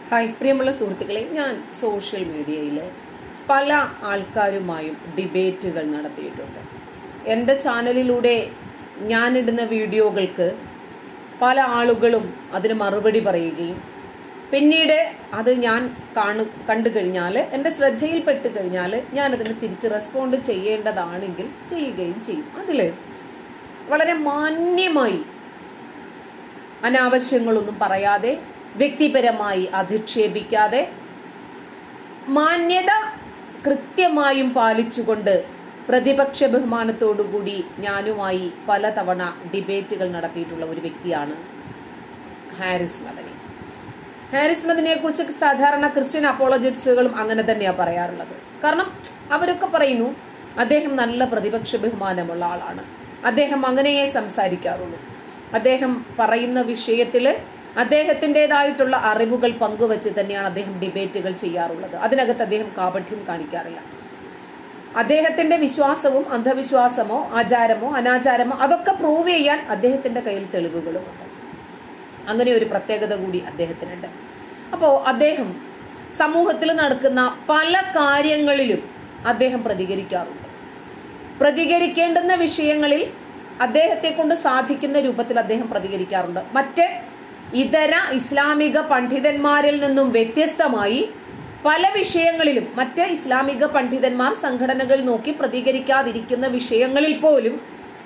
Hi പ്രിയമുള്ള സുഹൃത്തുക്കളെ ഞാൻ സോഷ്യൽ മീഡിയയിൽ പല ആൾക്കാരുമായും ഡിബേറ്റുകൾ നടത്തിയിട്ടുണ്ട് എൻ്റെ ചാനലിലൂടെ ഞാനിടുന്ന വീഡിയോകൾക്ക് പല ആളുകളും അതിന് മറുപടി പറയുകയും പിന്നീട് അത് ഞാൻ കാണു കണ്ടു കഴിഞ്ഞാൽ എൻ്റെ ശ്രദ്ധയിൽപ്പെട്ട് കഴിഞ്ഞാൽ ഞാനതിന് തിരിച്ച് റെസ്പോണ്ട് ചെയ്യേണ്ടതാണെങ്കിൽ ചെയ്യുകയും ചെയ്യും അതിൽ വളരെ മാന്യമായി അനാവശ്യങ്ങളൊന്നും പറയാതെ വ്യക്തിപരമായി അധിക്ഷേപിക്കാതെ മാന്യത കൃത്യമായും പാലിച്ചുകൊണ്ട് പ്രതിപക്ഷ ബഹുമാനത്തോടുകൂടി ഞാനുമായി പലതവണ ഡിബേറ്റുകൾ നടത്തിയിട്ടുള്ള ഒരു വ്യക്തിയാണ് ഹാരിസ് മദനി ഹാരിസ് മദനിയെ കുറിച്ച് സാധാരണ ക്രിസ്ത്യൻ അപ്പോളജിസ്റ്റുകളും അങ്ങനെ തന്നെയാണ് പറയാറുള്ളത് കാരണം അവരൊക്കെ പറയുന്നു അദ്ദേഹം നല്ല പ്രതിപക്ഷ ബഹുമാനമുള്ള ആളാണ് അദ്ദേഹം അങ്ങനെയേ സംസാരിക്കാറുള്ളൂ അദ്ദേഹം പറയുന്ന വിഷയത്തിൽ അദ്ദേഹത്തിൻ്റെതായിട്ടുള്ള അറിവുകൾ പങ്കുവച്ച് തന്നെയാണ് അദ്ദേഹം ഡിബേറ്റുകൾ ചെയ്യാറുള്ളത് അതിനകത്ത് അദ്ദേഹം കാപഠ്യം കാണിക്കാറില്ല അദ്ദേഹത്തിന്റെ വിശ്വാസവും അന്ധവിശ്വാസമോ ആചാരമോ അനാചാരമോ അതൊക്കെ പ്രൂവ് ചെയ്യാൻ അദ്ദേഹത്തിന്റെ കയ്യിൽ തെളിവുകളുമുണ്ട് അങ്ങനെ ഒരു പ്രത്യേകത കൂടി അദ്ദേഹത്തിനുണ്ട് അപ്പോൾ അദ്ദേഹം സമൂഹത്തിൽ നടക്കുന്ന പല കാര്യങ്ങളിലും അദ്ദേഹം പ്രതികരിക്കാറുണ്ട് പ്രതികരിക്കേണ്ടുന്ന വിഷയങ്ങളിൽ അദ്ദേഹത്തെ കൊണ്ട് സാധിക്കുന്ന രൂപത്തിൽ അദ്ദേഹം പ്രതികരിക്കാറുണ്ട് മറ്റ് ഇതര ഇസ്ലാമിക പണ്ഡിതന്മാരിൽ നിന്നും വ്യത്യസ്തമായി പല വിഷയങ്ങളിലും മറ്റ് ഇസ്ലാമിക പണ്ഡിതന്മാർ സംഘടനകൾ നോക്കി പ്രതികരിക്കാതിരിക്കുന്ന വിഷയങ്ങളിൽ പോലും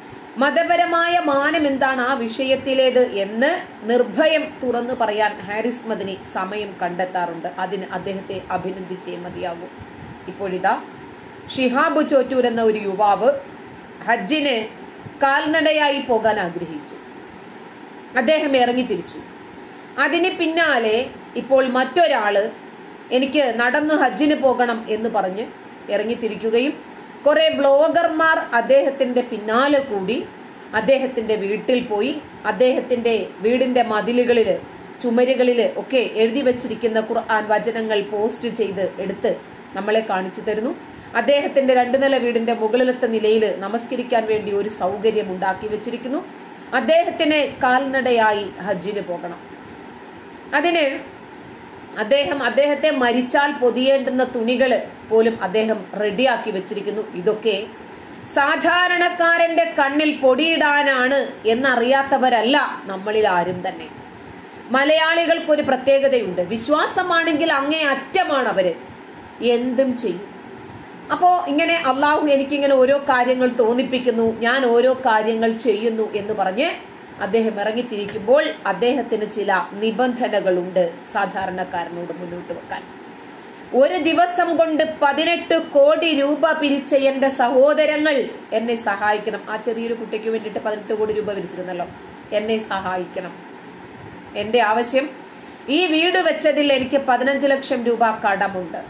മതപരമായ മാനം എന്താണ് ആ വിഷയത്തിലേത് എന്ന് നിർഭയം തുറന്നു പറയാൻ ഹാരിസ് മദിനി സമയം കണ്ടെത്താറുണ്ട് അതിന് അദ്ദേഹത്തെ അഭിനന്ദിച്ചേ മതിയാകൂ ഇപ്പോഴിതാ ഷിഹാബ് ചോറ്റൂർ എന്ന ഒരു യുവാവ് ഹജ്ജിന് കാൽനടയായി പോകാൻ ആഗ്രഹിച്ചു അദ്ദേഹം ഇറങ്ങി തിരിച്ചു അതിന് പിന്നാലെ ഇപ്പോൾ മറ്റൊരാള് എനിക്ക് നടന്നു ഹജ്ജിന് പോകണം എന്ന് പറഞ്ഞ് ഇറങ്ങിത്തിരിക്കുകയും കുറെ ബ്ലോഗർമാർ അദ്ദേഹത്തിന്റെ പിന്നാലെ കൂടി അദ്ദേഹത്തിന്റെ വീട്ടിൽ പോയി അദ്ദേഹത്തിന്റെ വീടിന്റെ മതിലുകളില് ചുമരുകളില് ഒക്കെ എഴുതി വച്ചിരിക്കുന്ന ഖുർആൻ വചനങ്ങൾ പോസ്റ്റ് ചെയ്ത് എടുത്ത് നമ്മളെ കാണിച്ചു തരുന്നു അദ്ദേഹത്തിന്റെ രണ്ടു നില വീടിന്റെ മുകളിലത്തെ നിലയിൽ നമസ്കരിക്കാൻ വേണ്ടി ഒരു സൗകര്യം ഉണ്ടാക്കി വെച്ചിരിക്കുന്നു അദ്ദേഹത്തിന് കാൽനടയായി ഹജ്ജിന് പോകണം അതിന് അദ്ദേഹം അദ്ദേഹത്തെ മരിച്ചാൽ പൊതിയേണ്ടുന്ന തുണികൾ പോലും അദ്ദേഹം റെഡിയാക്കി വെച്ചിരിക്കുന്നു ഇതൊക്കെ സാധാരണക്കാരന്റെ കണ്ണിൽ പൊടിയിടാനാണ് എന്നറിയാത്തവരല്ല നമ്മളിൽ ആരും തന്നെ മലയാളികൾക്കൊരു പ്രത്യേകതയുണ്ട് വിശ്വാസമാണെങ്കിൽ അങ്ങേ അറ്റമാണ് അവര് എന്തും ചെയ്യും അപ്പോ ഇങ്ങനെ അള്ളാഹു എനിക്കിങ്ങനെ ഓരോ കാര്യങ്ങൾ തോന്നിപ്പിക്കുന്നു ഞാൻ ഓരോ കാര്യങ്ങൾ ചെയ്യുന്നു എന്ന് പറഞ്ഞ് അദ്ദേഹം ഇറങ്ങിത്തിരിക്കുമ്പോൾ അദ്ദേഹത്തിന് ചില നിബന്ധനകളുണ്ട് സാധാരണക്കാരനോട് മുന്നോട്ട് വെക്കാൻ ഒരു ദിവസം കൊണ്ട് പതിനെട്ട് കോടി രൂപ പിരിച്ച എന്റെ സഹോദരങ്ങൾ എന്നെ സഹായിക്കണം ആ ചെറിയൊരു കുട്ടിക്ക് വേണ്ടിയിട്ട് പതിനെട്ട് കോടി രൂപ പിരിച്ചിരുന്നല്ലോ എന്നെ സഹായിക്കണം എന്റെ ആവശ്യം ഈ വീട് വെച്ചതിൽ എനിക്ക് പതിനഞ്ച് ലക്ഷം രൂപ കടമുണ്ട്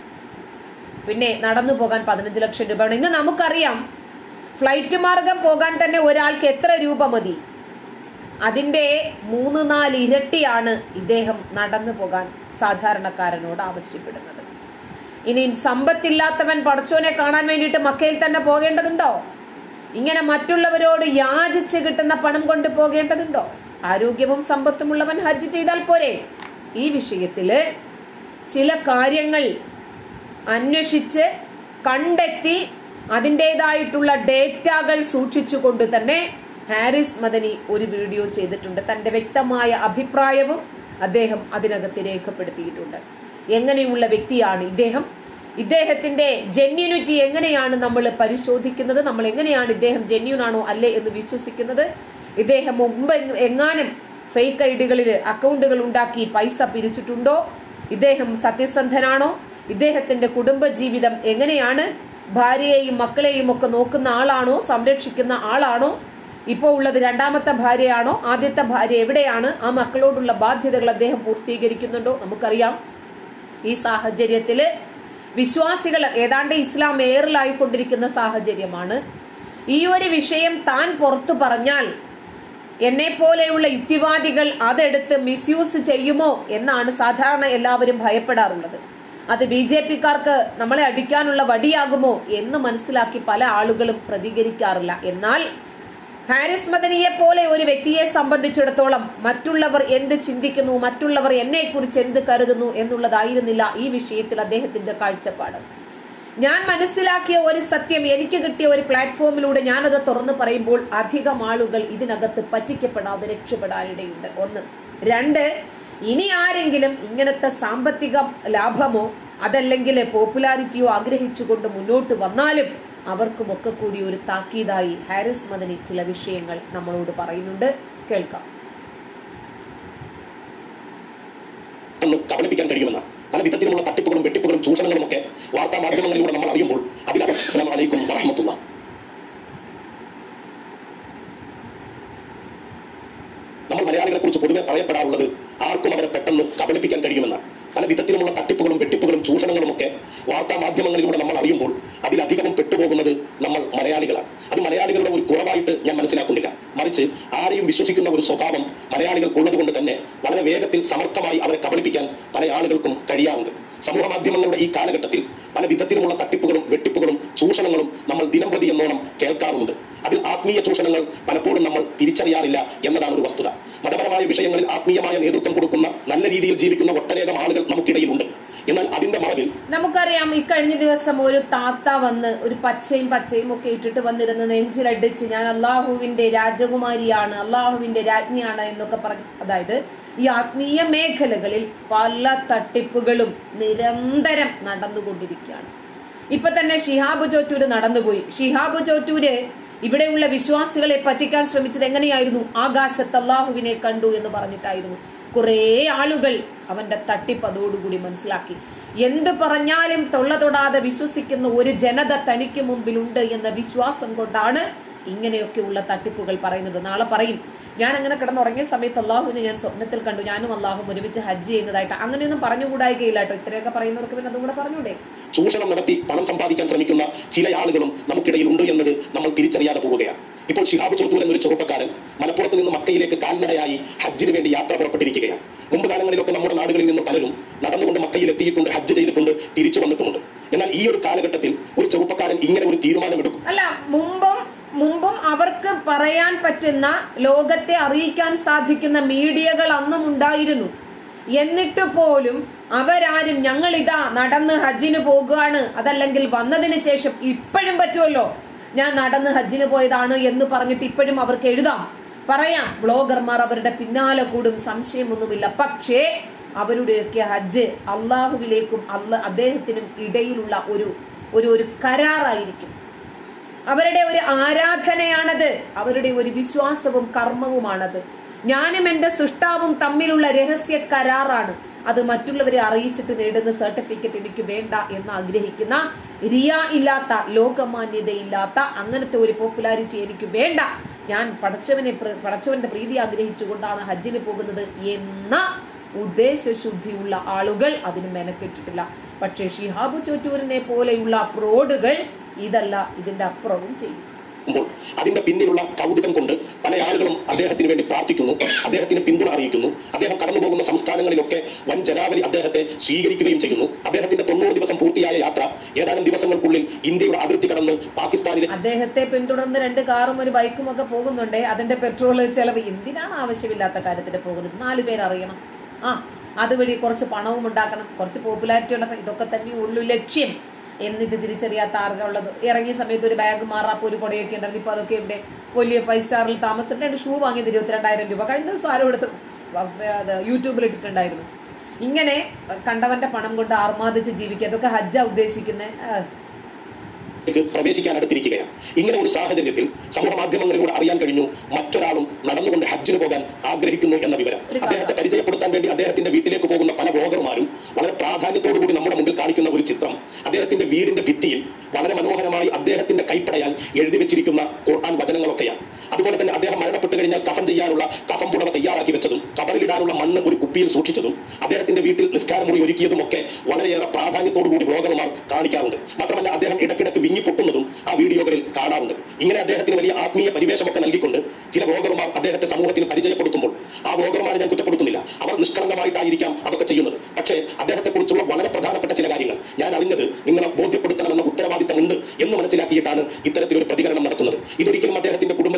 പിന്നെ നടന്നു പോകാൻ പതിനഞ്ച് ലക്ഷം രൂപ വേണം ഇന്ന് നമുക്കറിയാം ഫ്ലൈറ്റ് മാർഗം പോകാൻ തന്നെ ഒരാൾക്ക് എത്ര രൂപ മതി അതിന്റെ മൂന്ന് നാല് ഇരട്ടിയാണ് ഇദ്ദേഹം നടന്നു പോകാൻ സാധാരണക്കാരനോട് ആവശ്യപ്പെടുന്നത് ഇനിയും സമ്പത്തില്ലാത്തവൻ പടച്ചോനെ കാണാൻ വേണ്ടിയിട്ട് മക്കയിൽ തന്നെ പോകേണ്ടതുണ്ടോ ഇങ്ങനെ മറ്റുള്ളവരോട് യാചിച്ച് കിട്ടുന്ന പണം കൊണ്ട് പോകേണ്ടതുണ്ടോ ആരോഗ്യവും സമ്പത്തും ഉള്ളവൻ ഹജ്ജ് ചെയ്താൽ പോരെ ഈ വിഷയത്തില് ചില കാര്യങ്ങൾ അന്വേഷിച്ച് കണ്ടെത്തി അതിൻ്റെതായിട്ടുള്ള ഡേറ്റകൾ സൂക്ഷിച്ചുകൊണ്ട് തന്നെ ഹാരിസ് മദനി ഒരു വീഡിയോ ചെയ്തിട്ടുണ്ട് തന്റെ വ്യക്തമായ അഭിപ്രായവും അദ്ദേഹം അതിനകത്ത് രേഖപ്പെടുത്തിയിട്ടുണ്ട് എങ്ങനെയുള്ള വ്യക്തിയാണ് ഇദ്ദേഹം ഇദ്ദേഹത്തിന്റെ ജെന്യൂനിറ്റി എങ്ങനെയാണ് നമ്മൾ പരിശോധിക്കുന്നത് നമ്മൾ എങ്ങനെയാണ് ഇദ്ദേഹം ജെന്യൂൻ ആണോ അല്ലേ എന്ന് വിശ്വസിക്കുന്നത് ഇദ്ദേഹം മുമ്പ് എങ്ങാനും ഫേക്ക് ഐഡികളിൽ അക്കൗണ്ടുകൾ ഉണ്ടാക്കി പൈസ പിരിച്ചിട്ടുണ്ടോ ഇദ്ദേഹം സത്യസന്ധനാണോ ഇദ്ദേഹത്തിന്റെ കുടുംബ ജീവിതം എങ്ങനെയാണ് ഭാര്യയെയും മക്കളെയും ഒക്കെ നോക്കുന്ന ആളാണോ സംരക്ഷിക്കുന്ന ആളാണോ ഇപ്പോൾ ഉള്ളത് രണ്ടാമത്തെ ഭാര്യയാണോ ആദ്യത്തെ ഭാര്യ എവിടെയാണ് ആ മക്കളോടുള്ള ബാധ്യതകൾ അദ്ദേഹം പൂർത്തീകരിക്കുന്നുണ്ടോ നമുക്കറിയാം ഈ സാഹചര്യത്തില് വിശ്വാസികൾ ഏതാണ്ട് ഇസ്ലാം ഏറിലായിക്കൊണ്ടിരിക്കുന്ന സാഹചര്യമാണ് ഈ ഒരു വിഷയം താൻ പുറത്തു പറഞ്ഞാൽ എന്നെ പോലെയുള്ള യുക്തിവാദികൾ അതെടുത്ത് മിസ്യൂസ് ചെയ്യുമോ എന്നാണ് സാധാരണ എല്ലാവരും ഭയപ്പെടാറുള്ളത് അത് ബി ജെ പിക്കാർക്ക് നമ്മളെ അടിക്കാനുള്ള വടിയാകുമോ എന്ന് മനസ്സിലാക്കി പല ആളുകളും പ്രതികരിക്കാറില്ല എന്നാൽ ഹാരിസ് മദനിയെ പോലെ ഒരു വ്യക്തിയെ സംബന്ധിച്ചിടത്തോളം മറ്റുള്ളവർ എന്ത് ചിന്തിക്കുന്നു മറ്റുള്ളവർ എന്നെ കുറിച്ച് എന്ത് കരുതുന്നു എന്നുള്ളതായിരുന്നില്ല ഈ വിഷയത്തിൽ അദ്ദേഹത്തിന്റെ കാഴ്ചപ്പാട് ഞാൻ മനസ്സിലാക്കിയ ഒരു സത്യം എനിക്ക് കിട്ടിയ ഒരു പ്ലാറ്റ്ഫോമിലൂടെ ഞാനത് തുറന്നു പറയുമ്പോൾ അധികം ആളുകൾ ഇതിനകത്ത് പറ്റിക്കപ്പെടാതെ രക്ഷപ്പെടാനിടയുണ്ട് ഒന്ന് രണ്ട് ഇനി ആരെങ്കിലും ഇങ്ങനത്തെ സാമ്പത്തിക ലാഭമോ അതല്ലെങ്കിൽ പോപ്പുലാരിറ്റിയോ ആഗ്രഹിച്ചുകൊണ്ട് മുന്നോട്ട് വന്നാലും അവർക്കുമൊക്കെ കൂടി ഒരു താക്കീതായി ഹാരിസ് മദനി ചില വിഷയങ്ങൾ നമ്മളോട് പറയുന്നുണ്ട് കേൾക്കാം എന്ന് കബളിപ്പിക്കാൻ കഴിയുമെന്ന പല വിധത്തിലുമുള്ള തട്ടിപ്പുകളും വെട്ടിപ്പുകളും ചൂഷണങ്ങളും ഒക്കെ വാർത്താ മാധ്യമങ്ങളിലൂടെ നമ്മൾ അറിയുമ്പോൾ അതിലാണ് അസ്സലാമു അലൈക്കും വറഹ്മത്തുള്ളാഹ് നമ്മൾ മലയാളികളെ കുറിച്ച് പൊതുവെ പറയപ്പെടാറുള്ളത് ആർക്കും അവരെ പെട്ടെന്ന് കബളിപ്പിക്കാൻ കഴിയുമെന്നാണ് പല വിധത്തിലുമുള്ള തട്ടിപ്പുകളും വെട്ടിപ്പുകളും ചൂഷണങ്ങളും ഒക്കെ വാർത്താ മാധ്യമങ്ങളിലൂടെ നമ്മൾ അറിയുമ്പോൾ അതിലധികവും പെട്ടുപോകുന്നത് നമ്മൾ മലയാളികളാണ് അത് മലയാളികളുടെ ഒരു കുറവായിട്ട് ഞാൻ മനസ്സിലാക്കുന്നില്ല മറിച്ച് ആരെയും വിശ്വസിക്കുന്ന ഒരു സ്വഭാവം മലയാളികൾക്കുള്ളത് കൊണ്ട് തന്നെ വളരെ വേഗത്തിൽ സമർത്ഥമായി അവരെ കബളിപ്പിക്കാൻ പല ആളുകൾക്കും കഴിയാറുണ്ട് സമൂഹ മാധ്യമങ്ങളുടെ ഈ കാലഘട്ടത്തിൽ പല വിധത്തിലുമുള്ള തട്ടിപ്പുകളും വെട്ടിപ്പുകളും ചൂഷണങ്ങളും നമ്മൾ ദിനംപ്രതി എന്നോണം കേൾക്കാറുണ്ട് അതിൽ ആത്മീയ ചൂഷണങ്ങൾ പലപ്പോഴും നമ്മൾ തിരിച്ചറിയാറില്ല എന്നതാണ് ഒരു വസ്തുത മതപരമായ വിഷയങ്ങളിൽ ആത്മീയമായ നേതൃത്വം കൊടുക്കുന്ന നല്ല രീതിയിൽ ജീവിക്കുന്ന ഒട്ടനേകം ആളുകൾ നമുക്കിടയിലുണ്ട് എന്നാൽ അതിന്റെ മറവിൽ നമുക്കറിയാം ഇക്കഴിഞ്ഞ ദിവസം ഒരു താത്ത വന്ന് ഒരു പച്ചയും പച്ചയും ഒക്കെ ഇട്ടിട്ട് വന്നിരുന്ന് നെഞ്ചിലടിച്ച് ഞാൻ അള്ളാഹുവിന്റെ രാജകുമാരിയാണ് അള്ളാഹുവിന്റെ രാജ്ഞിയാണ് എന്നൊക്കെ പറഞ്ഞു അതായത് ഈ ആത്മീയ മേഖലകളിൽ പല തട്ടിപ്പുകളും നിരന്തരം നടന്നുകൊണ്ടിരിക്കുകയാണ് ഇപ്പൊ തന്നെ ഷിഹാബ് ചോറ്റൂര് നടന്നുപോയി ഷിഹാബ് ചോറ്റൂര് ഇവിടെയുള്ള വിശ്വാസികളെ പറ്റിക്കാൻ ശ്രമിച്ചത് എങ്ങനെയായിരുന്നു ആകാശത്ത് അള്ളാഹുവിനെ കണ്ടു എന്ന് പറഞ്ഞിട്ടായിരുന്നു കുറെ ആളുകൾ അവന്റെ തട്ടിപ്പ് അതോടുകൂടി മനസ്സിലാക്കി എന്ത് പറഞ്ഞാലും തൊള്ള തൊടാതെ വിശ്വസിക്കുന്ന ഒരു ജനത തനിക്ക് മുമ്പിലുണ്ട് എന്ന വിശ്വാസം കൊണ്ടാണ് ഇങ്ങനെയൊക്കെയുള്ള തട്ടിപ്പുകൾ പറയുന്നത് നാളെ പറയും ഞാൻ അങ്ങനെ കിടന്നുറങ്ങിയ സമയത്ത് അള്ളാഹുവിനെ ഞാൻ സ്വപ്നത്തിൽ കണ്ടു ഞാനും അള്ളാഹും ഒരുമിച്ച് ഹജ്ജ് ചെയ്യുന്നതായിട്ട് അങ്ങനെയൊന്നും പറഞ്ഞുകൂടായികയില്ല കേട്ടോ ഇത്രയൊക്കെ പറയുന്നവർക്ക് പിന്നെ അതും കൂടെ പറഞ്ഞൂടെ ചൂഷണം നടത്തി പണം സമ്പാദിക്കാൻ ശ്രമിക്കുന്ന ചില ആളുകളും നമുക്കിടയിൽ ഉണ്ട് എന്നത് നമ്മൾ തിരിച്ചറിയാതെ പോവുകയാണ് ഇപ്പോൾ ഷിഹാബ് ചോത്തൂർ എന്നൊരു ചെറുപ്പക്കാരൻ മലപ്പുറത്ത് നിന്ന് മക്കയിലേക്ക് കാൽനടയായി ഹജ്ജിന് വേണ്ടി യാത്ര പുറപ്പെട്ടിരിക്കുകയാണ് മുമ്പ് കാലങ്ങളിലൊക്കെ നമ്മുടെ നാടുകളിൽ നിന്ന് പലരും നടന്നുകൊണ്ട് മക്കയിൽ എത്തിയിട്ടുണ്ട് ഹജ്ജ് ചെയ്തിട്ടുണ്ട് തിരിച്ചു വന്നിട്ടുമുണ്ട് എന്നാൽ ഈ ഒരു കാലഘട്ടത്തിൽ ഒരു ചെറുപ്പക്കാരൻ ഇങ്ങനെ ഒരു തീരുമാനമെടുക്കും അല്ല മുമ്പും മുമ്പും അവർക്ക് പറയാൻ പറ്റുന്ന ലോകത്തെ അറിയിക്കാൻ സാധിക്കുന്ന മീഡിയകൾ അന്നും ഉണ്ടായിരുന്നു എന്നിട്ട് പോലും അവരാരും ഞങ്ങൾ ഇതാ നടന്ന് ഹജ്ജിന് പോകുകയാണ് അതല്ലെങ്കിൽ വന്നതിന് ശേഷം ഇപ്പോഴും പറ്റുമല്ലോ ഞാൻ നടന്ന് ഹജ്ജിന് പോയതാണ് എന്ന് പറഞ്ഞിട്ട് ഇപ്പോഴും അവർക്ക് എഴുതാം പറയാം ബ്ലോഗർമാർ അവരുടെ പിന്നാലെ കൂടും സംശയമൊന്നുമില്ല പക്ഷേ അവരുടെയൊക്കെ ഹജ്ജ് അള്ളാഹുവിലേക്കും അല്ല അദ്ദേഹത്തിനും ഇടയിലുള്ള ഒരു ഒരു ഒരു കരാറായിരിക്കും അവരുടെ ഒരു ആരാധനയാണത് അവരുടെ ഒരു വിശ്വാസവും കർമ്മവുമാണത് ഞാനും എന്റെ സൃഷ്ടാവും തമ്മിലുള്ള രഹസ്യ കരാറാണ് അത് മറ്റുള്ളവരെ അറിയിച്ചിട്ട് നേടുന്ന സർട്ടിഫിക്കറ്റ് എനിക്ക് വേണ്ട എന്ന് ആഗ്രഹിക്കുന്ന റിയ ഇല്ലാത്ത ലോകമാന്യതയില്ലാത്ത അങ്ങനത്തെ ഒരു പോപ്പുലാരിറ്റി എനിക്ക് വേണ്ട ഞാൻ പടച്ചവനെ പ്ര- പടച്ചവന്റെ പ്രീതി ആഗ്രഹിച്ചുകൊണ്ടാണ് ഹജ്ജിന് പോകുന്നത് എന്ന ഉദ്ദേശശുദ്ധിയുള്ള ആളുകൾ അതിന് മെനക്കെട്ടിട്ടില്ല പക്ഷേ ഷിഹാബ് ചോറ്റൂരിനെ പോലെയുള്ള ഫ്രോഡുകൾ ഇതല്ല ഇതിന്റെ അപ്പുറവും ചെയ്യും മ്പോൾ അതിന്റെ പിന്നിലുള്ള കൗതുകം കൊണ്ട് പല ആളുകളും അദ്ദേഹത്തിന് വേണ്ടി പ്രാർത്ഥിക്കുന്നു അദ്ദേഹത്തിന് പിന്തുണ അറിയിക്കുന്നു അദ്ദേഹം കടന്നു പോകുന്ന സംസ്ഥാനങ്ങളിലൊക്കെ വൻ ജനാവലി അദ്ദേഹത്തെ സ്വീകരിക്കുകയും ചെയ്യുന്നു അദ്ദേഹത്തിന്റെ തൊണ്ണൂറ് ദിവസം പൂർത്തിയായ യാത്ര ഏതാനും ദിവസങ്ങൾക്കുള്ളിൽ ഇന്ത്യയുടെ അതിർത്തി കടന്ന് പാകിസ്ഥാനിലെ അദ്ദേഹത്തെ പിന്തുടർന്ന് രണ്ട് കാറും ഒരു ബൈക്കും ഒക്കെ പോകുന്നുണ്ട് അതിന്റെ പെട്രോൾ ചെലവ് എന്തിനാണ് ആവശ്യമില്ലാത്ത കാര്യത്തിന് പോകുന്നത് നാലു പേര് അറിയണം ആ അതുവഴി കുറച്ച് പണവും ഉണ്ടാക്കണം കുറച്ച് പോപ്പുലാരിറ്റി ഉണ്ടാക്കണം ഇതൊക്കെ തന്നെ ഉള്ളു ലക്ഷ്യം എന്നിട്ട് തിരിച്ചറിയാത്ത ആർക്കുള്ളത് ഇറങ്ങിയ സമയത്ത് ഒരു ബാഗ് മാറാപ്പ് ഒരു കുടയൊക്കെ ഉണ്ടായിരുന്നു ഇപ്പൊ അതൊക്കെ ഇവിടെ വലിയ ഫൈവ് സ്റ്റാറിൽ താമസിച്ചിട്ട് രണ്ട് ഷൂ വാങ്ങിയത് ഇരുപത്തിരണ്ടായിരം രൂപ കഴിഞ്ഞ ദിവസം ആരും എടുത്ത് അത് യൂട്യൂബിൽ ഇട്ടിട്ടുണ്ടായിരുന്നു ഇങ്ങനെ കണ്ടവന്റെ പണം കൊണ്ട് ആർമാദിച്ച് ജീവിക്കുക അതൊക്കെ ഹജ്ജ ഉദ്ദേശിക്കുന്നത് ക്ക് പ്രവേശിക്കാൻ അടുത്തിരിക്കുകയാണ് ഇങ്ങനെ ഒരു സാഹചര്യത്തിൽ സമൂഹ മാധ്യമങ്ങളിലൂടെ അറിയാൻ കഴിഞ്ഞു മറ്റൊരാളും നടന്നുകൊണ്ട് ഹജ്ജിന് പോകാൻ ആഗ്രഹിക്കുന്നു എന്ന വിവരം ഒരു കാര്യം. അദ്ദേഹത്തെ പരിചയപ്പെടുത്താൻ വേണ്ടി അദ്ദേഹത്തിന്റെ വീട്ടിലേക്ക് പോകുന്ന പല ബ്ലോഗർമാരും വളരെ പ്രാധാന്യത്തോടു കൂടി നമ്മുടെ മുമ്പിൽ കാണിക്കുന്ന ഒരു ചിത്രം അദ്ദേഹത്തിന്റെ വീടിന്റെ ഭിത്തിയിൽ വളരെ മനോഹരമായി അദ്ദേഹത്തിന്റെ കൈപ്പടയാൽ എഴുതി വെച്ചിരിക്കുന്ന ഖുർആൻ വചനങ്ങളൊക്കെയാണ് അതുപോലെ തന്നെ അദ്ദേഹം മരണപ്പെട്ടു കഴിഞ്ഞാൽ കഫൻ ചെയ്യാനുള്ള കഫം പുടവ തയ്യാറാക്കി വെച്ചതും കബറിലിടാനുള്ള മണ്ണ് ഒരു കുപ്പിയിൽ സൂക്ഷിച്ചതും അദ്ദേഹത്തിന്റെ വീട്ടിൽ നിസ്കാരമുറി ഒരുക്കിയതും ഒക്കെ വളരെയേറെ പ്രാധാന്യത്തോടു കൂടി ബ്ലോഗർമാർ കാണിക്കാറുണ്ട് മാത്രമല്ല അദ്ദേഹം ഇടയ്ക്കിടയ്ക്ക് വിങ്ങി പൊട്ടുന്നതും ആ വീഡിയോകളിൽ കാണാറുണ്ട് ഇങ്ങനെ അദ്ദേഹത്തിന് വലിയ ആത്മീയ പരിവേഷമൊക്കെ നൽകിക്കൊണ്ട് ചില ബ്ലോഗർമാർ അദ്ദേഹത്തെ സമൂഹത്തിന് പരിചയപ്പെടുത്തുമ്പോൾ ആ ബ്ലോഗർമാരെ ഞാൻ കുറ്റപ്പെടുത്തുന്നില്ല അവർ നിഷ്കളങ്കമായിട്ടായിരിക്കാം അതൊക്കെ ചെയ്യുന്നത് പക്ഷേ അദ്ദേഹത്തെ കുറിച്ചുള്ള വളരെ പ്രധാനപ്പെട്ട ചില കാര്യങ്ങൾ ഞാൻ അറിഞ്ഞത് നിങ്ങളെ ബോധ്യപ്പെടുത്തണമെന്ന ഉത്തരവാദിത്തമുണ്ട് എന്ന് മനസ്സിലാക്കിയിട്ടാണ് ഇത്തരത്തിലൊരു പ്രതികരണം നടത്തുന്നത് ഇതൊരിക്കലും അദ്ദേഹത്തിന്റെ കുടുംബ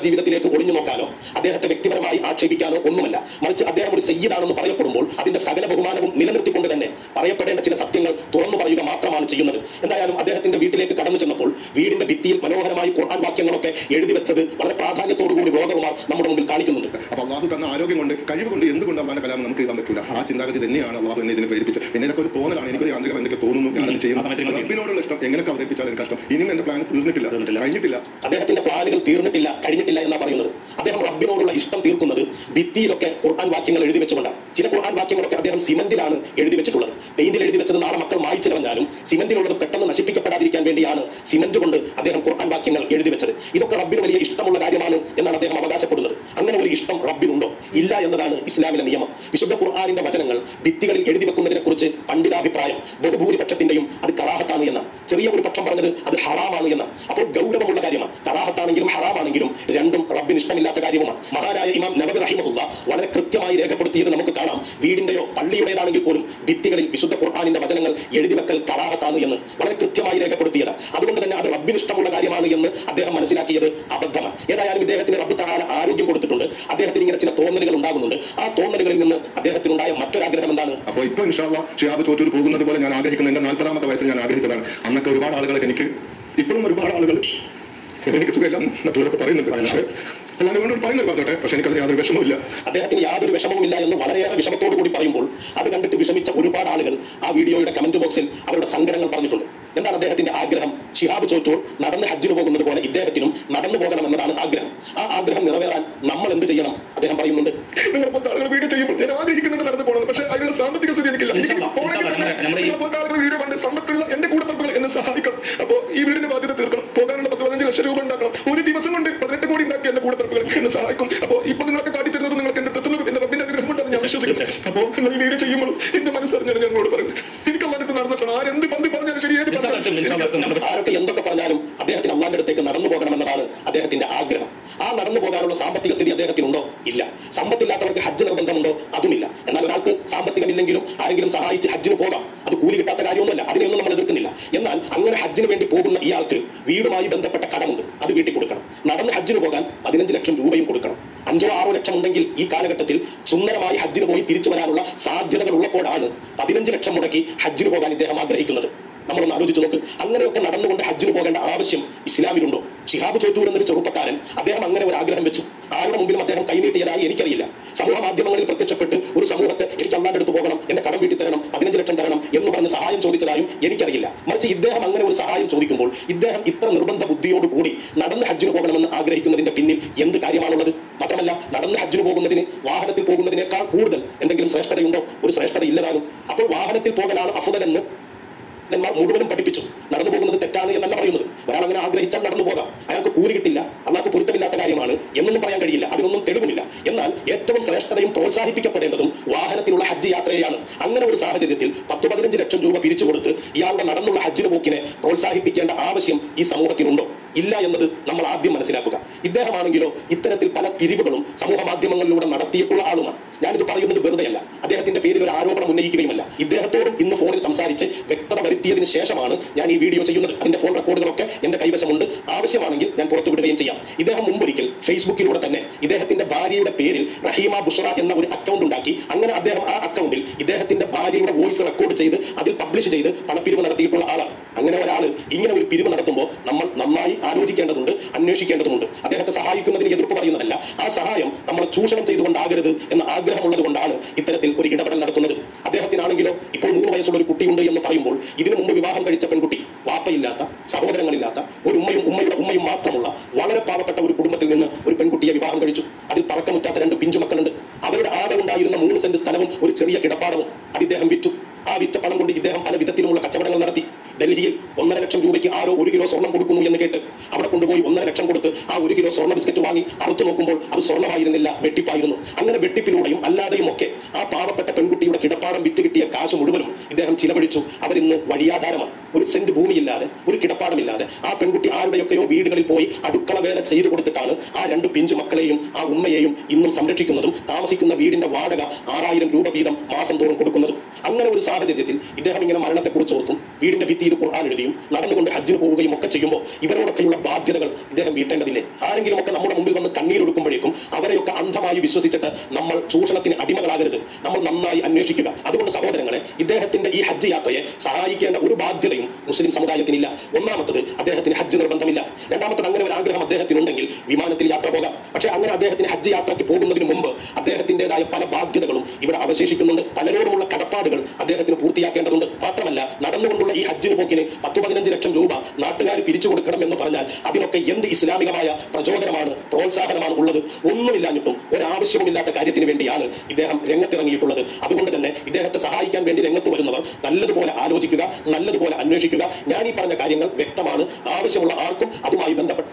കുടുംബജീവിതത്തിലേക്ക് ഒളിഞ്ഞു നോക്കാനോ അദ്ദേഹത്തെ വ്യക്തിപരമായി ആക്ഷേപിക്കാനോ ഒന്നുമല്ല മറിച്ച് അദ്ദേഹം ഒരു സയ്യിദാണെന്ന് പറയപ്പെടുമ്പോൾ അതിന്റെ സകല ബഹുമാനവും നിലനിർത്തിക്കൊണ്ട് തന്നെ പറയപ്പെടേണ്ട ചില സത്യങ്ങൾ തുറന്നു പറയുക മാത്രമാണ് ചെയ്യുന്നത് എന്തായാലും അദ്ദേഹത്തിന്റെ വീട്ടിലേക്ക് കടന്നു ചെന്നപ്പോൾ വീടിന്റെ ഭിത്തിയിൽ മനോഹരമായി ഖുർആൻ വാക്യങ്ങളൊക്കെ എഴുതി വെച്ചത് വളരെ പ്രാധാന്യത്തോടുകൂടി വ്ളോഗർമാർ നമ്മുടെ മുമ്പിൽ കാണിക്കുന്നുണ്ട് അപ്പൊ അള്ളാഹു തന്ന ആരോഗ്യം കൊണ്ട് കഴിവ് കൊണ്ട് എന്തുകൊണ്ട് അള്ളാന്റെ കലാം നമുക്ക് എഴുതാൻ പറ്റില്ല ആ ചിന്താഗതി തന്നെയാണ് അള്ളാഹു എന്നെ ഇതിനെ പ്രേരിപ്പിച്ചത് പിന്നെ ഇതൊക്കെ ഒരു തോന്നലാണ് എനിക്കൊരു യാന്ത്രികം എന്തൊക്കെ തോന്നുന്നു ഞാനത് ആ സമയത്ത് ചെയ്യുന്നു നിങ്ങൾ ചെയ്യും. റബ്ബിനോടുള്ള ഇഷ്ടം എങ്ങനെയൊക്കെ അവതരിപ്പിച്ചാൽ എനിക്ക് കഷ്ടം ഇനിയും എന്റെ പ്ലാൻ തീർന്നിട്ടില്ല കഴിഞ്ഞിട്ടില്ല അദ്ദേഹത്തിന്റെ പ്ലാനുകൾ തീർന്നിട്ടില്ല കഴിഞ്ഞിട്ടില്ല എന്നാ പറയുന്നത് അദ്ദേഹം റബ്ബിനോടുള്ള ഇഷ്ടം തീർക്കുന്നത് ഭിത്തിയിലൊക്കെ ഖുർആൻ വാക്യങ്ങൾ എഴുതി വെച്ചുകൊണ്ടാണ് ചില ഖുർആൻ വാക്യങ്ങളൊക്കെ അദ്ദേഹം സിമന്റിലാണ് എഴുതി വെച്ചിട്ടുള്ളത് പെയിന്റിൽ എഴുതി വെച്ചത് നാളെ മക്കൾ മായിച്ചു കളഞ്ഞാലും സിമന്റിലുള്ളത് പെട്ടെന്ന് നശിപ്പിക്കപ്പെടാതിരിക്കാൻ വേണ്ടിയാണ് സിമന്റ് കൊണ്ട് അദ്ദേഹം ഖുർആൻ വാക്യങ്ങൾ എഴുതി വെച്ചത് ഇതൊക്കെ റബ്ബിന് വലിയ ഇഷ്ടമുള്ള കാര്യമാണ് എന്നാണ് അദ്ദേഹം അവകാശപ്പെടുന്നത് അങ്ങനെ ഒരു ഇഷ്ടം റബ്ബിനുണ്ടോ ഇല്ല എന്നതാണ് ഇസ്ലാമിലെ നിയമം വിശുദ്ധ ഖുർആാനിന്റെ വചനങ്ങൾ ഭിത്തികളിൽ എഴുതി വെക്കുന്നതിനെ കുറിച്ച് പണ്ഡിതാഭിപ്രായം ബഹുഭൂരിപക്ഷത്തിന്റെയും അത് കറാഹത്താണ് എന്ന ചെറിയ ഒരു പക്ഷം പറഞ്ഞത് അത് ഹറാമാണ് എന്ന അപ്പോൾ ഗൗരവമുള്ള കാര്യമാണ് കറാഹത്താണെങ്കിലും ഹറാമാണെങ്കിലും രണ്ടും റബ്ബിന് ഇഷ്ടമില്ലാത്ത കാര്യവുമാണ് മഹാനായ ഇമാം നബി റഹിമഹുല്ല വളരെ കൃത്യമായി രേഖപ്പെടുത്തിയത് നമുക്ക് കാണാം വീടിന്റെയോ പള്ളിയുടേതാണെങ്കിൽ പോലും ഭിത്തികളിൽ വിശുദ്ധ ഖുർആാനിന്റെ വചനങ്ങൾ എഴുതി വെക്കൽ കറാഹത്താണ് എന്ന് വളരെ കൃത്യമായി രേഖപ്പെടുത്തിയത് അതുകൊണ്ട് തന്നെ അത് റബ്ബിന് ഇഷ്ടമുള്ള കാര്യമാണ് എന്ന് അദ്ദേഹം മനസ്സിലാക്കിയത് അബദ്ധമാണ് ഏതായാലും ഇദ്ദേഹത്തിന് റബ്ബ് താഴെ ആരോഗ്യം കൊടുത്തിട്ടുണ്ട് അദ്ദേഹത്തിന് ഇങ്ങനെ ചില തോന്നലുകൾ ഉണ്ടാകുന്നുണ്ട് ആ തോന്നലുകളിൽ നിന്ന് അദ്ദേഹത്തിനുണ്ടായ മറ്റൊരാഗ്രഹം എന്താണ് അപ്പോൾ ഇപ്പൊ ഇൻഷാല്ല ഷിയാബ് ചോറ്റൂർ പോകുന്നത് പോലെ ഞാൻ ആഗ്രഹിക്കുന്ന എന്റെ നാൽപ്പതാമത്തെ വയസ്സിൽ ഞാൻ ആഗ്രഹിച്ചതാണ് അന്നൊക്കെ ഒരുപാട് ആളുകൾ എനിക്ക് ഇപ്പോഴും ഒരുപാട് ആളുകൾ എനിക്ക് സുഖമില്ല മറ്റുള്ളവരൊക്കെ പറയുന്നുണ്ട് പക്ഷേ അല്ലാതെ വേണ്ടി പറയുന്നത് പറഞ്ഞോട്ടെ പക്ഷെ എനിക്കതിന് യാതൊരു വിഷമവുമില്ല അദ്ദേഹത്തിന് യാതൊരു വിഷമവുമില്ല എന്ന് വളരെയേറെ വിഷമത്തോടു കൂടി പറയുമ്പോൾ അത് കണ്ടിട്ട് വിഷമിച്ച ഒരുപാട് ആളുകൾ ആ വീഡിയോയുടെ കമന്റ് ബോക്സിൽ അവരുടെ സങ്കടങ്ങൾ പറഞ്ഞിട്ടുണ്ട് എന്താണ് അദ്ദേഹത്തിന്റെ ആഗ്രഹം ഷിഹാബ് ചോച്ചൂർ നടന്ന് ഹജ്ജിന് പോകുന്നത് പോലെ ഇദ്ദേഹത്തിനും നടന്നു പോകണം എന്നതാണ് ആഗ്രഹം ആ ആഗ്രഹം നിറവേറാൻ നമ്മൾ എന്ത് ചെയ്യണം അദ്ദേഹം പറയുന്നുണ്ട് നിങ്ങൾ പോലത്തെ ആളുകൾ വീഡിയോ ചെയ്യുമ്പോൾ ഞാൻ ആഗ്രഹിക്കുന്നുണ്ട് നടന്നു പോകണം പക്ഷേ അതിനുള്ള സാമ്പത്തിക സ്ഥിതി എനിക്കില്ല എനിക്ക് ഇൻഷാല്ലാ, പോകണമെങ്കിൽ ഇൻഷാല്ലാ, തന്നെ നമ്മുടെ ഈ- നിങ്ങളെ പോലത്തെ ആളുകൾ വീഡിയോ കണ്ട് സമ്പത്തുള്ള എന്റെ കൂടപ്പറപ്പുകൾ എന്നെ സഹായിക്കണം അപ്പോൾ ഈ വീടിന്റെ ബാധ്യത തീർക്കണം പോകാനുള്ള പത്ത് പതിനഞ്ച് ലക്ഷം രൂപ ഉണ്ടാക്കണം ഒരു ദിവസം കൊണ്ട് പതിനെട്ട് കോടി ഉണ്ടാക്കി എന്റെ കൂടപ്പറപ്പുകൾ എന്നെ സഹായിക്കും അപ്പോൾ ഇപ്പൊ നിങ്ങളൊക്കെ കാട്ടിത്തരുന്നത് നിങ്ങൾക്ക് എന്റെ എത്തുന്നത് എന്റെ റബ്ബിന്റെ അനുഗ്രഹമുണ്ടെന്ന് ഞാൻ വിശ്വസിക്കുന്നു അപ്പോൾ നിങ്ങൾ ഈ വീഡിയോ ചെയ്യുമ്പോൾ എന്റെ മനസ്സറിഞ്ഞാണ് ഞാൻ നിങ്ങളോട് പറയുന്നത് എനിക്ക് അല്ലാണ്ട് നടന്നിട്ടാണ് ആരെന്ത് പന്തി പറഞ്ഞാലും ശരി ഏത് ഇൻഷാല്ലാ, പറഞ്ഞാലും ഇൻഷാല്ലാ, ശരി. നമ്മുടെ ആരൊക്കെ എന്തൊക്കെ പറഞ്ഞാലും അദ്ദേഹത്തിന് അള്ളാന്റെ അടുത്തേക്ക് നടന്നു പോകണമെന്നതാണ് അദ്ദേഹത്തിന്റെ ആഗ്രഹം ആ നടന്നു പോകാനുള്ള സാമ്പത്തിക സ്ഥിതി അദ്ദേഹത്തിനുണ്ടോ ഇല്ല സമ്പത്തില്ലാത്തവർക്ക് ഹജ്ജ് നിർബന്ധമുണ്ടോ അതുമില്ല എന്നാൽ ഒരാൾക്ക് സാമ്പത്തികമില്ലെങ്കിലും ആരെങ്കിലും സഹായിച്ച് ഹജ്ജിന് പോകാം അത് കൂലി കിട്ടാത്ത കാര്യമൊന്നുമല്ല അതിനെയൊന്നും നമ്മൾ എതിർക്കുന്നില്ല എന്നാൽ അങ്ങനെ ഹജ്ജിന് വേണ്ടി പോകുന്ന ഇയാൾക്ക് വീടുമായി ബന്ധപ്പെട്ട കടമുണ്ട് അത് വീട്ടിൽ കൊടുക്കണം നടന്ന് ഹജ്ജിന് പോകാൻ പതിനഞ്ച് ലക്ഷം രൂപയും കൊടുക്കണം അഞ്ചോ ആറോ ലക്ഷം ഉണ്ടെങ്കിൽ ഈ കാലഘട്ടത്തിൽ സുന്ദരമായി ഹജ്ജിന് പോയി തിരിച്ചു വരാനുള്ള സാധ്യതകൾ ഉള്ളപ്പോഴാണ് പതിനഞ്ച് ലക്ഷം മുടക്കി ഹജ്ജിന് പോകാൻ ഇദ്ദേഹം ആഗ്രഹിക്കുന്നത് നമ്മളൊന്ന് ആലോചിച്ച് നോക്ക് അങ്ങനെയൊക്കെ നടന്നുകൊണ്ട് ഹജ്ജിന് പോകേണ്ട ആവശ്യം ഇസ്ലാമിലുണ്ടോ ഷിഹാബ് ചോറ്റൂർ എന്നൊരു ചെറുപ്പക്കാരൻ അദ്ദേഹം അങ്ങനെ ഒരു ആഗ്രഹം വെച്ചു ആരുടെ മുമ്പിലും അദ്ദേഹം കൈനീട്ടിയതായി എനിക്കറിയില്ല സമൂഹ മാധ്യമങ്ങളിൽ പ്രത്യക്ഷപ്പെട്ട് ഒരു സമൂഹത്തെ എനിക്ക് അല്ലാണ്ട് അടുത്ത് പോകണം എന്റെ കടം വീട്ടി തരണം പതിനഞ്ച് ലക്ഷം തരണം എന്ന് പറഞ്ഞ് സഹായം ചോദിച്ചതായും എനിക്കറിയില്ല മറിച്ച് ഇദ്ദേഹം അങ്ങനെ ഒരു സഹായം ചോദിക്കുമ്പോൾ ഇദ്ദേഹം ഇത്ര നിർബന്ധ ബുദ്ധിയോട് കൂടി നടന്ന് ഹജ്ജിന് പോകണമെന്ന് ആഗ്രഹിക്കുന്നതിന്റെ പിന്നിൽ എന്ത് കാര്യമാണുള്ളത് മാത്രമല്ല നടന്ന് ഹജ്ജിന് പോകുന്നതിന് വാഹനത്തിൽ പോകുന്നതിനേക്കാൾ കൂടുതൽ എന്തെങ്കിലും ശ്രേഷ്ഠതയുണ്ടോ ഒരു ശ്രേഷ്ഠത ഇല്ലതാനും അപ്പോൾ വാഹനത്തിൽ പോകലാണ് അഫുദലെന്ന് പണ്ഡിതന്മാർ മുഴുവനും പഠിപ്പിച്ചു നടന്നു പോകുന്നത് തെറ്റാണ് എന്നല്ല പറയുന്നത് ഒരാൾ അങ്ങനെ ആഗ്രഹിച്ചാൽ നടന്നു പോകാം അയാൾക്ക് കൂലി കിട്ടില്ല അള്ളാഹ്ക്ക് പൊരുത്തമില്ലാത്ത കാര്യമാണ് എന്നൊന്നും പറയാൻ കഴിയില്ല അതിനൊന്നും തെളിവുമില്ല എന്നാൽ ഏറ്റവും ശ്രേഷ്ഠതയും പ്രോത്സാഹിപ്പിക്കപ്പെടേണ്ടതും വാഹനത്തിലുള്ള ഹജ്ജ് യാത്രയാണ് അങ്ങനെ ഒരു സാഹചര്യത്തിൽ പത്ത് പതിനഞ്ച് ലക്ഷം രൂപ പിരിച്ചു കൊടുത്ത് ഇയാളുടെ നടന്നുള്ള ഹജ്ജിന് പോക്കിനെ പ്രോത്സാഹിപ്പിക്കേണ്ട ആവശ്യം ഈ സമൂഹത്തിനുണ്ടോ ഇല്ല എന്നത് നമ്മൾ ആദ്യം മനസ്സിലാക്കുക ഇദ്ദേഹമാണെങ്കിലോ ഇത്തരത്തിൽ പല പിരിവുകളും സമൂഹ മാധ്യമങ്ങളിലൂടെ നടത്തിയിട്ടുള്ള ആളുമാണ് ഞാനിത് പറയുന്നത് വെറുതെയല്ല അദ്ദേഹത്തിന്റെ പേരിൽ ഒരു ആരോപണം ഉന്നയിക്കുകയുമല്ല ഇദ്ദേഹത്തോടും ഇന്ന് ഫോണിൽ സംസാരിച്ച് വ്യക്തത വരുത്തിയതിനു ശേഷമാണ് ഞാൻ ഈ വീഡിയോ ചെയ്യുന്നത് അതിന്റെ ഫോൺ റെക്കോർഡുകളൊക്കെ എന്റെ കൈവശമുണ്ട് ആവശ്യമാണെങ്കിൽ ഞാൻ പുറത്തുവിടുകയും ചെയ്യാം ഇദ്ദേഹം മുമ്പൊരിക്കൽ ഫേസ്ബുക്കിലൂടെ തന്നെ ഇദ്ദേഹത്തിന്റെ ഭാര്യയുടെ പേരിൽ റഹീമ ബുഷറ എന്ന ഒരു അക്കൗണ്ട് ഉണ്ടാക്കി അങ്ങനെ അദ്ദേഹം ആ അക്കൗണ്ടിൽ ഇദ്ദേഹത്തിന്റെ ഭാര്യയുടെ വോയിസ് റെക്കോർഡ് ചെയ്ത് അതിൽ പബ്ലിഷ് ചെയ്ത് പണപ്പിരിവ് നടത്തിയിട്ടുള്ള ആളാണ് അങ്ങനെ ഒരാൾ ഇങ്ങനെ ഒരു പിരിവ് നടത്തുമ്പോൾ നമ്മൾ നന്നായി ആലോചിക്കേണ്ടതുണ്ട് അന്വേഷിക്കേണ്ടതുണ്ട് അദ്ദേഹത്തെ സഹായിക്കുന്നതിന് എതിർപ്പ് പറയുന്നതല്ല ആ സഹായം നമ്മൾ ചൂഷണം ചെയ്തുകൊണ്ടാകരുത് എന്ന ആഗ്രഹമുള്ളത് കൊണ്ടാണ് ഇത്തരത്തിൽ ഒരു ഇടപെടൽ നടത്തുന്നത് അദ്ദേഹത്തിനാണെങ്കിലോ ഇപ്പോൾ മൂന്ന് വയസ്സുള്ള ഒരു കുട്ടിയുണ്ട് എന്ന് പറയുമ്പോൾ ഇതിനു മുമ്പ് വിവാഹം കഴിച്ച പെൺകുട്ടി വാപ്പയില്ലാത്ത സഹോദരങ്ങളില്ലാത്ത ഒരു ഉമ്മയും ഉമ്മയുടെ ഉമ്മയും മാത്രമുള്ള വളരെ പാവപ്പെട്ട ഒരു കുടുംബത്തിൽ നിന്ന് ഒരു പെൺകുട്ടിയെ വിവാഹം കഴിച്ചു അതിൽ പറക്കമുറ്റാത്ത രണ്ട് പിഞ്ചു മക്കളുണ്ട് അവരുടെ ആകെ ഉണ്ടായിരുന്ന മൂന്ന് സെന്റ് സ്ഥലവും ഒരു ചെറിയ കിടപ്പാടവും അത് ഇദ്ദേഹം വിറ്റു ആ വിറ്റ പണം കൊണ്ട് ഇദ്ദേഹം പല വിധത്തിലുമുള്ള കച്ചവടങ്ങൾ നടത്തി ഡൽഹിയിൽ ഒന്നര ലക്ഷം രൂപയ്ക്ക് ആരോ ഒരു കിലോ സ്വർണം കൊടുക്കുന്നു എന്ന് കേട്ട് അവിടെ കൊണ്ടുപോയി ഒന്നര ലക്ഷം കൊടുത്ത് ആ ഒരു കിലോ സ്വർണ്ണ ബിസ്ക്കറ്റ് വാങ്ങി അറുത്തു നോക്കുമ്പോൾ അത് സ്വർണ്ണമായിരുന്നില്ല വെട്ടിപ്പായിരുന്നു അങ്ങനെ വെട്ടിപ്പിലൂടെയും അല്ലാതെയും ഒക്കെ ആ പാവപ്പെട്ട പെൺകുട്ടിയുടെ കിടപ്പാടം വിറ്റ് കിട്ടിയ കാശ് മുഴുവനും ഇദ്ദേഹം ചിലവഴിച്ചു അവരിന്ന് വഴിയാധാരമാണ് ഒരു സെന്റ് ഭൂമിയില്ലാതെ ഒരു കിടപ്പാടമില്ലാതെ ആ പെൺകുട്ടി ആരുടെയൊക്കെയോ വീടുകളിൽ പോയി അടുക്കള വേല ചെയ്തു കൊടുത്തിട്ടാണ് ആ രണ്ട് പിഞ്ചു മക്കളെയും ആ ഉമ്മയെയും ഇന്നും സംരക്ഷിക്കുന്നതും താമസിക്കുന്ന വീടിന്റെ വാടക ആറായിരം രൂപ വീതം മാസം തോറും കൊടുക്കുന്നതും അങ്ങനെ ഒരു സാഹചര്യത്തിൽ ഇദ്ദേഹം ഇങ്ങനെ മരണത്തെക്കുറിച്ച് ഓർത്തും വീടിന്റെ ഭിത്തിയിൽ മജീദ് ഖുർആൻ എഴുതിയും നടന്നുകൊണ്ട് ഹജ്ജിന് പോവുകയും ഒക്കെ ചെയ്യുമ്പോൾ ഇവരോടൊക്കെയുള്ള ബാധ്യതകൾ ഇദ്ദേഹം വീട്ടേണ്ടതില്ലേ ആരെങ്കിലും ഒക്കെ നമ്മുടെ മുമ്പിൽ വന്ന് കണ്ണീരൊടുക്കുമ്പോഴേക്കും അവരെയൊക്കെ അന്ധമായി വിശ്വസിച്ചിട്ട് നമ്മൾ ചൂഷണത്തിന് അടിമകളാകരുത് നമ്മൾ നന്നായി അന്വേഷിക്കുക അതുകൊണ്ട് സഹോദരങ്ങളെ ഇദ്ദേഹത്തിന്റെ ഈ ഹജ്ജ് യാത്രയെ സഹായിക്കേണ്ട ഒരു ബാധ്യതയും മുസ്ലിം സമുദായത്തിനില്ല ഒന്നാമത്തത് അദ്ദേഹത്തിന് ഹജ്ജ് നിർബന്ധമില്ല രണ്ടാമത്തത് അങ്ങനെ ഒരു ആഗ്രഹം അദ്ദേഹത്തിനുണ്ടെങ്കിൽ വിമാനത്തിൽ യാത്ര പോകാം പക്ഷേ അങ്ങനെ അദ്ദേഹത്തിന് ഹജ്ജ് യാത്രയ്ക്ക് പോകുന്നതിന് മുമ്പ് അദ്ദേഹത്തിന്റേതായ പല ബാധ്യതകളും ഇവിടെ അവശേഷിക്കുന്നുണ്ട് പലരോടുമുള്ള കടപ്പാടുകൾ അദ്ദേഹത്തിന് പൂർത്തിയാക്കേണ്ടതുണ്ട് മാത്രമല്ല നടന്നുകൊണ്ടുള്ള ഈ ഹജ്ജിന് പോക്കിന് പത്ത് പതിനഞ്ച് ലക്ഷം രൂപ നാട്ടുകാർ പിരിച്ചു കൊടുക്കണം എന്ന് പറഞ്ഞാൽ അതിനൊക്കെ എന്ത് ഇസ്ലാമികമായ പ്രചോദനമാണ് പ്രോത്സാഹനമാണ് ഉള്ളത് ഒന്നുമില്ലാഞ്ഞിട്ടും ഒരാവശ്യവുമില്ലാത്ത കാര്യത്തിന് വേണ്ടിയാണ് ഇദ്ദേഹം രംഗത്തിറങ്ങിയിട്ടുള്ളത് അതുകൊണ്ട് തന്നെ ഇദ്ദേഹത്തെ സഹായിക്കാൻ വേണ്ടി രംഗത്ത് വരുന്നവർ നല്ലതുപോലെ ആലോചിക്കുക നല്ലതുപോലെ അന്വേഷിക്കുക ഞാൻ ഈ പറഞ്ഞ കാര്യങ്ങൾ വ്യക്തമാണ് ആവശ്യമുള്ള ആർക്കും അതുമായി ബന്ധപ്പെട്ട്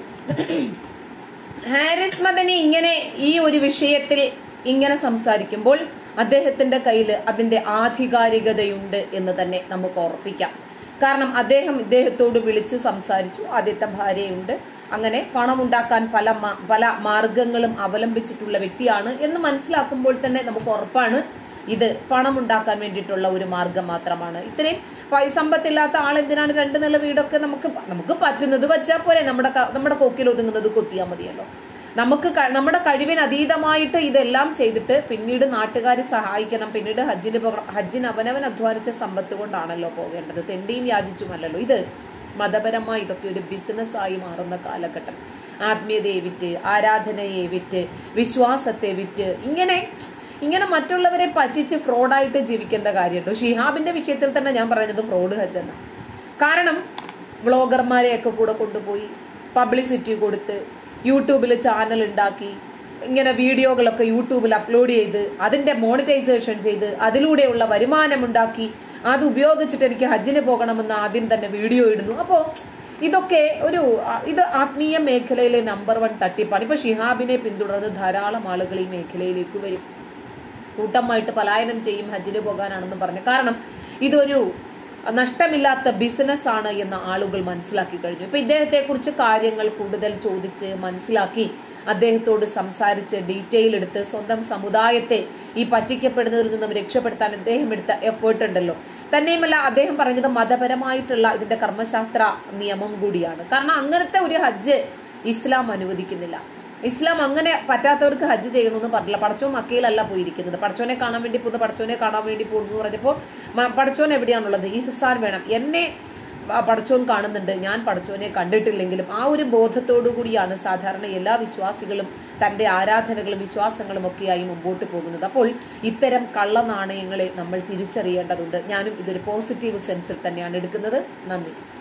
ഹാരിസ് മദനി ഇങ്ങനെ ഈ ഒരു വിഷയത്തിൽ ഇങ്ങനെ സംസാരിക്കുമ്പോൾ അദ്ദേഹത്തിന്റെ കയ്യിൽ അതിന്റെ ആധികാരികതയുണ്ട് എന്ന് തന്നെ നമുക്ക് ഉറപ്പിക്കാം കാരണം അദ്ദേഹം ഇദ്ദേഹത്തോട് വിളിച്ച് സംസാരിച്ചു ആദ്യത്തെ ഭാര്യയുണ്ട് അങ്ങനെ പണമുണ്ടാക്കാൻ പല മ- പല മാർഗങ്ങളും അവലംബിച്ചിട്ടുള്ള വ്യക്തിയാണ് എന്ന് മനസ്സിലാക്കുമ്പോൾ തന്നെ നമുക്ക് ഉറപ്പാണ് ഇത് പണമുണ്ടാക്കാൻ വേണ്ടിയിട്ടുള്ള ഒരു മാർഗം മാത്രമാണ് ഇത്രയും പൈ- സമ്പത്തില്ലാത്ത ആളെന്തിനാണ് രണ്ട് നില വീടൊക്കെ നമുക്ക് നമുക്ക് പറ്റുന്നത് വെച്ചാൽ പോരെ നമ്മുടെ ക- നമ്മുടെ കൊക്കിൽ ഒതുങ്ങുന്നത് കൊത്തിയാൽ മതിയല്ലോ നമുക്ക് ക- നമ്മുടെ കഴിവിന് അതീതമായിട്ട് ഇതെല്ലാം ചെയ്തിട്ട് പിന്നീട് നാട്ടുകാരെ സഹായിക്കണം പിന്നീട് ഹജ്ജിന് പോക- ഹജ്ജിന് അവനവൻ അധ്വാനിച്ച സമ്പത്ത് കൊണ്ടാണല്ലോ പോകേണ്ടത് തെണ്ടിയും യാചിച്ചുമല്ലല്ലോ ഇത് മതപരമായി ഇതൊക്കെ ഒരു ബിസിനസ് ആയി മാറുന്ന കാലഘട്ടം ആത്മീയതയെ വിറ്റ് ആരാധനയെ വിറ്റ് വിശ്വാസത്തെ വിറ്റ് ഇങ്ങനെ ഇങ്ങനെ മറ്റുള്ളവരെ പറ്റിച്ച് ഫ്രോഡായിട്ട് ജീവിക്കേണ്ട കാര്യമുണ്ടോ ഷിഹാബിന്റെ വിഷയത്തിൽ തന്നെ ഞാൻ പറയുന്നത് ഫ്രോഡ് ഹജ്ജ് എന്നാണ് കാരണം വ്ളോഗർമാരെയൊക്കെ കൂടെ കൊണ്ടുപോയി പബ്ലിസിറ്റി കൊടുത്ത് യൂട്യൂബിൽ ചാനൽ ഉണ്ടാക്കി ഇങ്ങനെ വീഡിയോകളൊക്കെ യൂട്യൂബിൽ അപ്ലോഡ് ചെയ്ത് അതിന്റെ മോണിറ്റൈസേഷൻ ചെയ്ത് അതിലൂടെയുള്ള വരുമാനമുണ്ടാക്കി അത് ഉപയോഗിച്ചിട്ട് എനിക്ക് ഹജ്ജിന് പോകണമെന്ന് ആദ്യം തന്നെ വീഡിയോ ഇടുന്നു അപ്പോൾ ഇതൊക്കെ ഒരു ആ- ഇത് ആത്മീയ മേഖലയിലെ നമ്പർ വൺ തട്ടിപ്പാണ് ഇപ്പൊ ഷിഹാബിനെ പിന്തുടർന്ന് ധാരാളം ആളുകൾ ഈ മേഖലയിലേക്ക് വരും കൂട്ടമായിട്ട് പലായനം ചെയ്യും ഹജ്ജിന് പോകാനാണെന്ന് പറഞ്ഞു കാരണം ഇതൊരു നഷ്ടമില്ലാത്ത ബിസിനസ് ആണ് എന്ന് ആളുകൾ മനസ്സിലാക്കി കഴിഞ്ഞു ഇപ്പൊ ഇദ്ദേഹത്തെ കുറിച്ച് കാര്യങ്ങൾ കൂടുതൽ ചോദിച്ച് മനസ്സിലാക്കി അദ്ദേഹത്തോട് സംസാരിച്ച് ഡീറ്റെയിൽ എടുത്ത് സ്വന്തം സമുദായത്തെ ഈ പറ്റിക്കപ്പെടുന്നതിൽ നിന്നും രക്ഷപ്പെടുത്താൻ അദ്ദേഹം എടുത്ത എഫേർട്ട് ഉണ്ടല്ലോ തന്നെയുമല്ല അദ്ദേഹം പറഞ്ഞത് മതപരമായിട്ടുള്ള ഇതിന്റെ കർമ്മശാസ്ത്ര നിയമം കൂടിയാണ് കാരണം അങ്ങനത്തെ ഒരു ഹജ്ജ് ഇസ്ലാം അനുവദിക്കുന്നില്ല ഇസ്ലാം അങ്ങനെ പറ്റാത്തവർക്ക് ഹജ്ജ് ചെയ്യണമെന്ന് പറഞ്ഞില്ല പടച്ചോൻ മക്കയിലല്ല പോയിരിക്കുന്നത് പടച്ചോനെ കാണാൻ വേണ്ടി പോകുന്ന പടച്ചോനെ കാണാൻ വേണ്ടി പോകുന്നു എന്ന് പറഞ്ഞപ്പോൾ മ- പടച്ചോൻ എവിടെയാണുള്ളത് ഇഹ്സാൻ വേണം എന്നെ ആ പടച്ചോൻ കാണുന്നുണ്ട് ഞാൻ പടച്ചോനെ കണ്ടിട്ടില്ലെങ്കിലും ആ ഒരു ബോധത്തോടു കൂടിയാണ് സാധാരണ എല്ലാ വിശ്വാസികളും തന്റെ ആരാധനകളും വിശ്വാസങ്ങളും ഒക്കെയായി മുമ്പോട്ട് പോകുന്നത് അപ്പോൾ ഇത്തരം കള്ള നാണയങ്ങളെ നമ്മൾ തിരിച്ചറിയേണ്ടതുണ്ട് ഞാനും ഇതൊരു പോസിറ്റീവ് സെൻസിൽ തന്നെയാണ് എടുക്കുന്നത് നന്ദി